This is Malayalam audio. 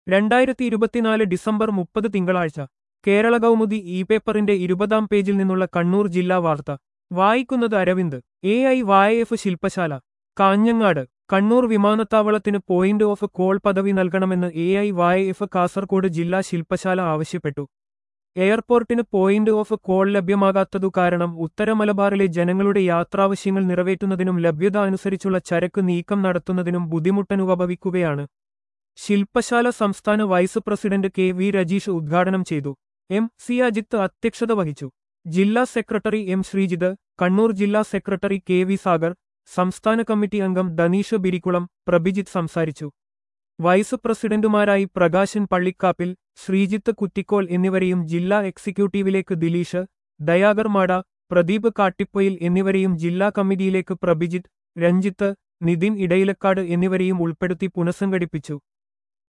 രണ്ടായിരത്തി ഇരുപത്തിനാല് ഡിസംബർ മുപ്പത് തിങ്കളാഴ്ച കേരള കൗമുദി ഇ പേപ്പറിന്റെ ഇരുപതാം പേജിൽ നിന്നുള്ള കണ്ണൂർ ജില്ലാ വാർത്ത വായിക്കുന്നത് അരവിന്ദ് എ ഐ വായഎഫ് ശില്പശാല കാഞ്ഞങ്ങാട് കണ്ണൂർ വിമാനത്താവളത്തിന് പോയിന്റ് ഓഫ് കോൾ പദവി നൽകണമെന്ന് എ ഐ വായഎഫ് കാസർകോട് ജില്ലാ ശില്പശാല ആവശ്യപ്പെട്ടു എയർപോർട്ടിന് പോയിന്റ് ഓഫ് കോൾ ലഭ്യമാകാത്തതു കാരണം ഉത്തര മലബാറിലെ ജനങ്ങളുടെ യാത്രാവശ്യങ്ങൾ നിറവേറ്റുന്നതിനും ലഭ്യത അനുസരിച്ചുള്ള ചരക്ക് നീക്കം നടത്തുന്നതിനും ബുദ്ധിമുട്ടനുഭവിക്കുകയാണ് ശില്പശാല സംസ്ഥാന vice president K V Rajeesh ഉദ്ഘാടനം ചെയ്തു എം സി അജിത്ത് അധ്യക്ഷത വഹിച്ചു ജില്ലാ സെക്രട്ടറി എം ശ്രീജിത്ത് കണ്ണൂർ ജില്ലാ സെക്രട്ടറി കെ വി സാഗർ സംസ്ഥാന കമ്മിറ്റി അംഗം ധനീഷ് ബിരിക്കുളം പ്രഭിജിത്ത് സംസാരിച്ചു വൈസ് പ്രസിഡന്റുമാരായി പ്രകാശൻ പള്ളിക്കാപ്പിൽ ശ്രീജിത്ത് കുറ്റിക്കോൽ എന്നിവരെയും ജില്ലാ എക്സിക്യൂട്ടീവിലേക്ക് ദിലീഷ് ദയാകർ മാട പ്രദീപ് കാട്ടിപ്പൊയിൽ എന്നിവരെയും ജില്ലാ കമ്മിറ്റിയിലേക്ക് പ്രഭിജിത്ത് രഞ്ജിത്ത് നിതിൻ ഇടയിലക്കാട് എന്നിവരെയും ഉൾപ്പെടുത്തി പുനഃസംഘടിപ്പിച്ചു